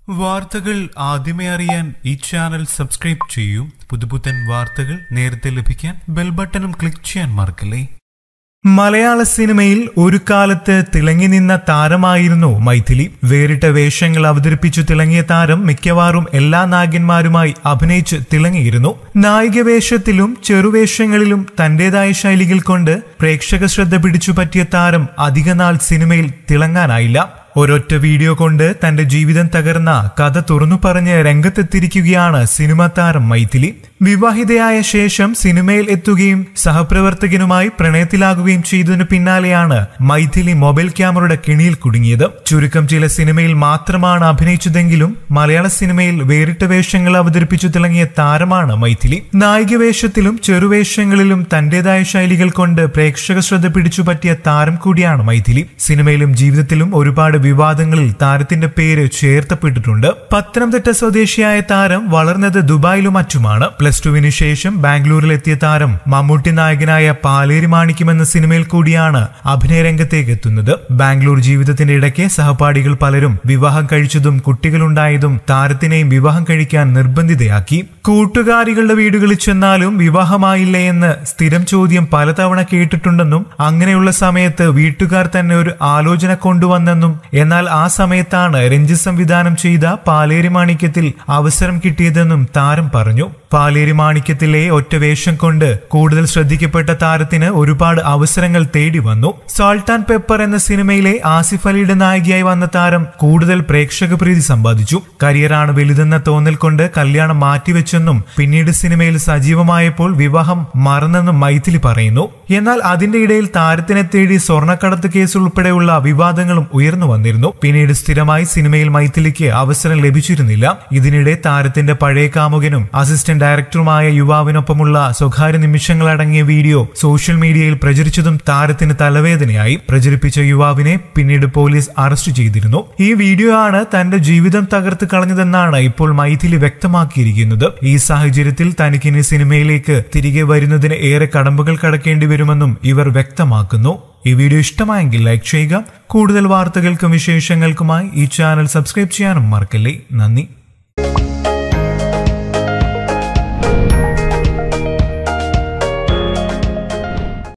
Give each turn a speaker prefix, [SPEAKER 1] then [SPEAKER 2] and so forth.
[SPEAKER 1] വാർത്തകൾ ആദ്യമേ അറിയാൻ ഈ ചാനൽ സബ്സ്ക്രൈബ് ചെയ്യൂ പുതുപുത്തൻ വാർത്തകൾ നേരത്തെ ലഭിക്കാൻ ബെൽ ബട്ടണും ക്ലിക്ക് ചെയ്യാൻ മറക്കല്ലേ
[SPEAKER 2] മലയാള സിനിമയിൽ ഒരു കാലത്ത് തിളങ്ങി നിന്ന താരമായിരുന്നു മൈഥിലി വേറിട്ട വേഷങ്ങൾ അവതരിപ്പിച്ചു തിളങ്ങിയ താരം മിക്കവാറും എല്ലാ നായകന്മാരുമായി അഭിനയിച്ച് തിളങ്ങിയിരുന്നു നായിക വേഷത്തിലും ചെറുവേഷങ്ങളിലും തന്റേതായ ശൈലികൾ കൊണ്ട് പ്രേക്ഷക ശ്രദ്ധ പിടിച്ചു പറ്റിയ താരം അധികനാൾ സിനിമയിൽ തിളങ്ങാനായില്ല ഒരൊറ്റ വീഡിയോ കൊണ്ട് തന്റെ ജീവിതം തകർന്ന കഥ തുറന്നു പറഞ്ഞ് രംഗത്തെത്തിയിരിക്കുകയാണ് സിനിമാ താരം മൈഥിലി വിവാഹിതയായ ശേഷം സിനിമയിൽ എത്തുകയും സഹപ്രവർത്തകനുമായി പ്രണയത്തിലാകുകയും ചെയ്തതിനു പിന്നാലെയാണ് മൈഥിലി മൊബൈൽ ക്യാമറയുടെ കിണിയിൽ കുടുങ്ങിയത് ചുരുക്കം ചില സിനിമയിൽ മാത്രമാണ് അഭിനയിച്ചതെങ്കിലും മലയാള സിനിമയിൽ വേറിട്ട വേഷങ്ങൾ അവതരിപ്പിച്ചു തിളങ്ങിയ താരമാണ് മൈഥിലി നായിക വേഷത്തിലും ചെറുവേഷങ്ങളിലും തന്റേതായ ശൈലികൾ കൊണ്ട് പ്രേക്ഷക ശ്രദ്ധ പിടിച്ചു പറ്റിയ താരം കൂടിയാണ് മൈഥിലി സിനിമയിലും ജീവിതത്തിലും ഒരുപാട് വിവാദങ്ങളിൽ താരത്തിന്റെ പേര് ചേർത്തപ്പെട്ടിട്ടുണ്ട് പത്തനംതിട്ട സ്വദേശിയായ താരം വളർന്നത് ദുബായിലും മറ്റുമാണ് പ്ലസ് ടുവിന് ശേഷം ബാംഗ്ലൂരിലെത്തിയ താരം മമ്മൂട്ടി നായകനായ പാലേരി മാണിക്യം എന്ന സിനിമയിൽ കൂടിയാണ് അഭിനയ രംഗത്തേക്ക് എത്തുന്നത് ബാംഗ്ലൂർ ജീവിതത്തിന്റെ ഇടയ്ക്ക് സഹപാഠികൾ പലരും വിവാഹം കഴിച്ചതും കുട്ടികളുണ്ടായതും താരത്തിനെയും വിവാഹം കഴിക്കാൻ നിർബന്ധിതയാക്കി കൂട്ടുകാരികളുടെ വീടുകളിൽ ചെന്നാലും വിവാഹമായില്ലേ എന്ന് സ്ഥിരം ചോദ്യം പലതവണ കേട്ടിട്ടുണ്ടെന്നും അങ്ങനെയുള്ള സമയത്ത് വീട്ടുകാർ തന്നെ ഒരു ആലോചന കൊണ്ടുവന്നെന്നും എന്നാൽ ആ സമയത്താണ് രഞ്ജിത്ത് സംവിധാനം ചെയ്ത പാലേരി മാണിക്യത്തിൽ അവസരം കിട്ടിയതെന്നും താരം പറഞ്ഞു പാലേരി മാണിക്യത്തിലെ ഒറ്റ വേഷം കൊണ്ട് കൂടുതൽ ശ്രദ്ധിക്കപ്പെട്ട താരത്തിന് ഒരുപാട് അവസരങ്ങൾ തേടി വന്നു സാൾട്ട് ആൻഡ് പെപ്പർ എന്ന സിനിമയിലെ ആസിഫ് അലിയുടെ നായികയായി വന്ന താരം കൂടുതൽ പ്രേക്ഷക പ്രീതി സമ്പാദിച്ചു കരിയറാണ് വലുതെന്ന തോന്നൽ കൊണ്ട് കല്യാണം മാറ്റിവെച്ചെന്നും പിന്നീട് സിനിമയിൽ സജീവമായപ്പോൾ വിവാഹം മറന്നെന്നും മൈഥിലി പറയുന്നു എന്നാൽ അതിന്റെ ഇടയിൽ താരത്തിനെ തേടി സ്വർണ്ണക്കടത്ത് കേസ് ഉൾപ്പെടെയുള്ള വിവാദങ്ങളും ഉയർന്നു വന്നിരുന്നു പിന്നീട് സ്ഥിരമായി സിനിമയിൽ മൈഥിലിക്ക് അവസരം ലഭിച്ചിരുന്നില്ല ഇതിനിടെ താരത്തിന്റെ പഴയ കാമുകനും അസിസ്റ്റന്റ് ഡയറക്ടറുമായ യുവാവിനൊപ്പമുള്ള സ്വകാര്യ നിമിഷങ്ങൾ അടങ്ങിയ വീഡിയോ സോഷ്യൽ മീഡിയയിൽ പ്രചരിച്ചതും താരത്തിന് തലവേദനയായി പ്രചരിപ്പിച്ച യുവാവിനെ പിന്നീട് പോലീസ് അറസ്റ്റ് ചെയ്തിരുന്നു ഈ വീഡിയോ ആണ് തന്റെ ജീവിതം തകർത്ത് കളഞ്ഞതെന്നാണ് ഇപ്പോൾ മൈഥിലി വ്യക്തമാക്കിയിരിക്കുന്നത് ഈ സാഹചര്യത്തിൽ തനിക്കിനി സിനിമയിലേക്ക് തിരികെ വരുന്നതിന് ഏറെ കടമ്പകൾ കടക്കേണ്ടി വരുമെന്നും ഇവർ വ്യക്തമാക്കുന്നു ഈ വീഡിയോ ഇഷ്ടമായെങ്കിൽ ലൈക്ക് ചെയ്യുക കൂടുതൽ വാർത്തകൾക്കും വിശേഷങ്ങൾക്കുമായി ഈ ചാനൽ സബ്സ്ക്രൈബ് ചെയ്യാനും മറക്കല്ലേ നന്ദി